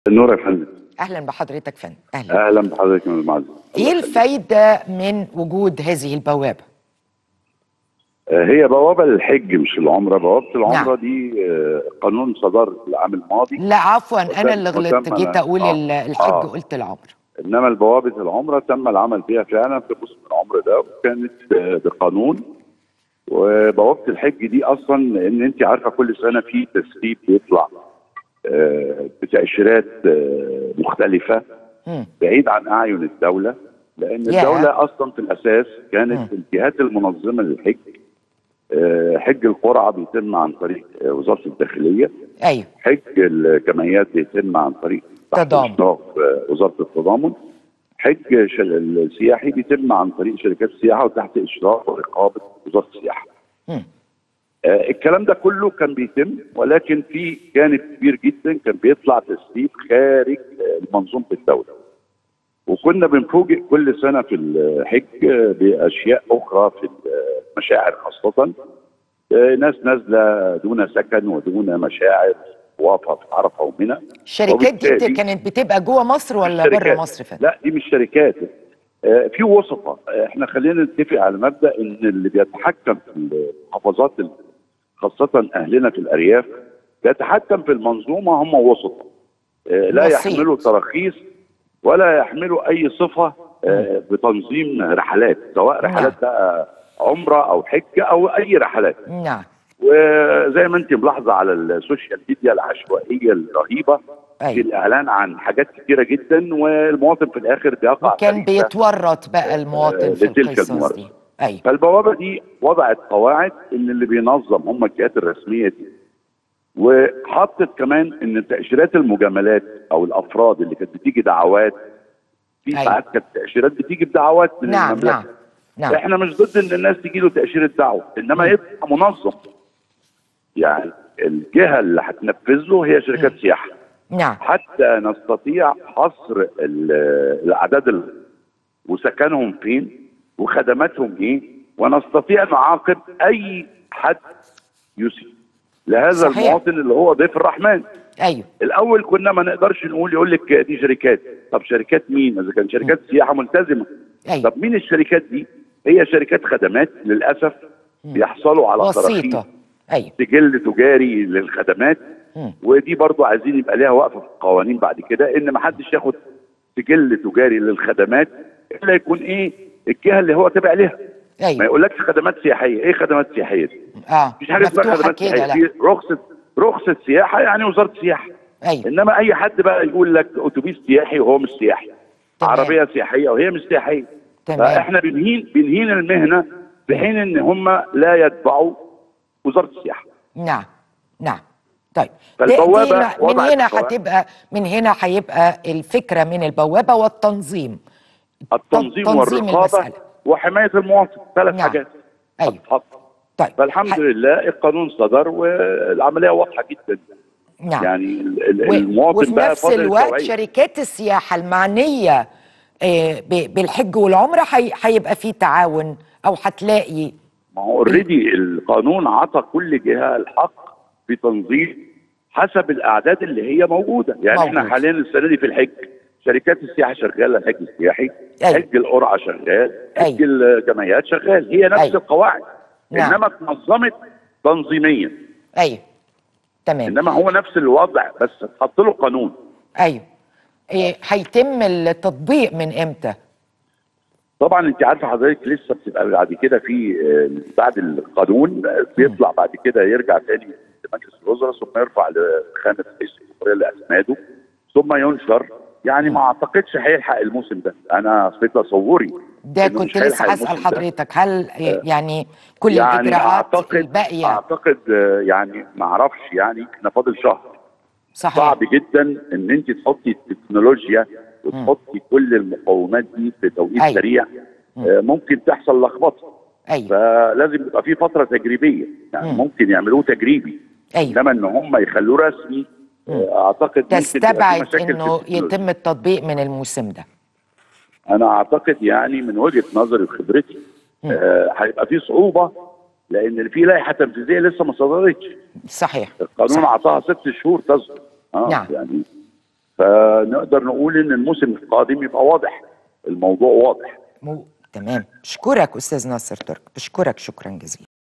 النور يا فندم اهلا بحضرتك فندم اهلا اهلا بحضرتك يا معز ايه الفايده من وجود هذه البوابه آه، هي بوابه للحج مش العمره بوابه العمره نعم. دي آه، قانون صدر العام الماضي لا عفوا انا اللي وتم- غلطت وتم- جيت اقول آه. ال- الحج آه. قلت العمر انما البوابه العمره تم العمل بها فعلا في موسم العمر ده وكانت آه، بقانون وبوابه الحج دي اصلا ان انت عارفه كل سنه في تسريب بيطلع آه، بتاشيرات آه، مختلفه مم. بعيد عن اعين الدوله لان يا. الدوله اصلا في الاساس كانت الجهات المنظمه للحج آه، حج القرعه بيتم عن طريق آه، وزاره الداخليه ايوه حج الجمعيات بيتم عن طريق تحت تضامن. إشراف، آه، وزاره التضامن حج شل- السياحي بيتم عن طريق شركات السياحه وتحت اشراف ورقابه وزاره السياحه مم. آه، الكلام ده كله كان بيتم ولكن في جانب كبير جدا كان بيطلع تسريب خارج آه، منظومه الدوله وكنا بنفوجئ كل سنه في الحج آه، باشياء اخرى في المشاعر خاصه آه، ناس نازله دون سكن ودون مشاعر واقفه في عرفه ومنى الشركات دي بت- وبالتالي- كانت بتبقى جوه مصر ولا الشركات. بره مصر فندم لا دي مش شركات آه، في وسطة آه، احنا خلينا نتفق على مبدأ ان اللي بيتحكم في المحافظات ال- خاصة اهلنا في الارياف بيتحكم في المنظومة هم وسطة آه، لا وسيط. يحملوا تراخيص ولا يحملوا اي صفة آه، بتنظيم رحلات سواء نعم. رحلات بقى عمرة او حج او اي رحلات نعم وزي ما انت ملاحظه على السوشيال ميديا العشوائيه الرهيبه أيوة. في الاعلان عن حاجات كتيره جدا والمواطن في الاخر بيقع وكان فريسة. بيتورط بقى المواطن في لتلك القصص الممارسة. دي ايوه فالبوابه دي وضعت قواعد ان اللي بينظم هم الجهات الرسميه دي وحطت كمان ان تاشيرات المجاملات او الافراد اللي كانت بتيجي دعوات في أيوة. ساعات كانت تاشيرات بتيجي بدعوات من نعم المملكه نعم نعم احنا مش ضد ان الناس تجي له تاشيره دعوه انما يبقى منظم يعني الجهه اللي هتنفذ له هي شركات سياحه نعم حتى نستطيع حصر ال- الاعداد ال- وسكنهم فين وخدماتهم ايه ونستطيع نعاقب اي حد يسيء لهذا صحيح. المواطن اللي هو ضيف الرحمن ايوه الاول كنا ما نقدرش نقول يقول لك دي شركات طب شركات مين اذا كان شركات سياحه ملتزمه أيوة. طب مين الشركات دي هي شركات خدمات للاسف بيحصلوا على وسيطه تراخيص ايوه سجل تجاري للخدمات مم. ودي برضو عايزين يبقى ليها وقفه في القوانين بعد كده ان ما حدش ياخد سجل تجاري للخدمات الا يكون ايه الجهه اللي هو تابع لها ما ايوه يقولكش خدمات سياحيه ايه خدمات سياحيه دي اه مفيش حاجه اسمها مفتوحه خدمات كده سياحيه لا في رخصه رخصه سياحه يعني وزاره السياحه ايوه انما اي حد بقى يقول لك اتوبيس سياحي وهو مش سياحي تمام. عربيه سياحيه وهي مش سياحيه تمام. فاحنا بنهين بنهين المهنه في حين ان هم لا يتبعوا وزاره السياحه نعم نعم طيب فالبوابة دي- دي من وضعت هنا قواعد. هتبقى من هنا هيبقى الفكره من البوابه والتنظيم التنظيم تنظيم والرقابه المسألة. وحمايه المواطن ثلاث نعم. حاجات ايوه هتتحط. طيب فالحمد ح- لله القانون صدر والعمليه واضحه جدا نعم يعني ال- ال- و- المواطن وفي بقى نفس فاضل الوقت التوعية. شركات السياحه المعنيه آه، ب- بالحج والعمره هي- هيبقى في تعاون او هتلاقي ما هو اوريدي القانون عطى كل جهه الحق في تنظيم حسب الاعداد اللي هي موجوده يعني موجود. احنا حاليا السنه دي في الحج شركات السياحه شغاله الحج السياحي أيوة. حج القرعه شغال حج أيوة. الجمعيات شغال هي نفس أيوة. القواعد نعم. انما اتنظمت تنظيميا ايوه تمام انما هو نفس الوضع بس اتحط له قانون ايوه إيه، هيتم التطبيق من امتى طبعا انت عارفه حضرتك لسه بتبقى بعد كده في آه، بعد القانون آه، بيطلع بعد كده يرجع تاني لمجلس الوزراء ثم يرفع لخانه رئيس الجمهوريه لاسناده ثم ينشر يعني ما اعتقدش هيلحق الموسم ده انا في تصوري ده إنه كنت مش لسه هيلحق هسال الموسم ده. حضرتك هل يعني كل يعني الاجراءات اعتقد الباقيه اعتقد آه، يعني ما اعرفش يعني احنا فاضل شهر صحيح صعب جدا ان انت تحطي التكنولوجيا وتحطي كل المقومات دي في توقيت أيوة. سريع آه، ممكن تحصل لخبطه ايوه فلازم يبقى في فتره تجريبيه يعني مم. ممكن يعملوه تجريبي ايوه انما ان هم يخلوه رسمي آه، اعتقد ممكن تبقى في تستبعد مشاكل في انه التكنولوجيا. يتم التطبيق من الموسم ده انا اعتقد يعني من وجهه نظري وخبرتي آه، هيبقى في صعوبه لان في لائحه تنفيذيه لسه ما صدرتش صحيح القانون صحيح. اعطاها ست شهور تصدر اه نعم. يعني فنقدر نقول ان الموسم القادم يبقى واضح الموضوع واضح مو... تمام بشكرك استاذ ناصر ترك بشكرك شكرا جزيلا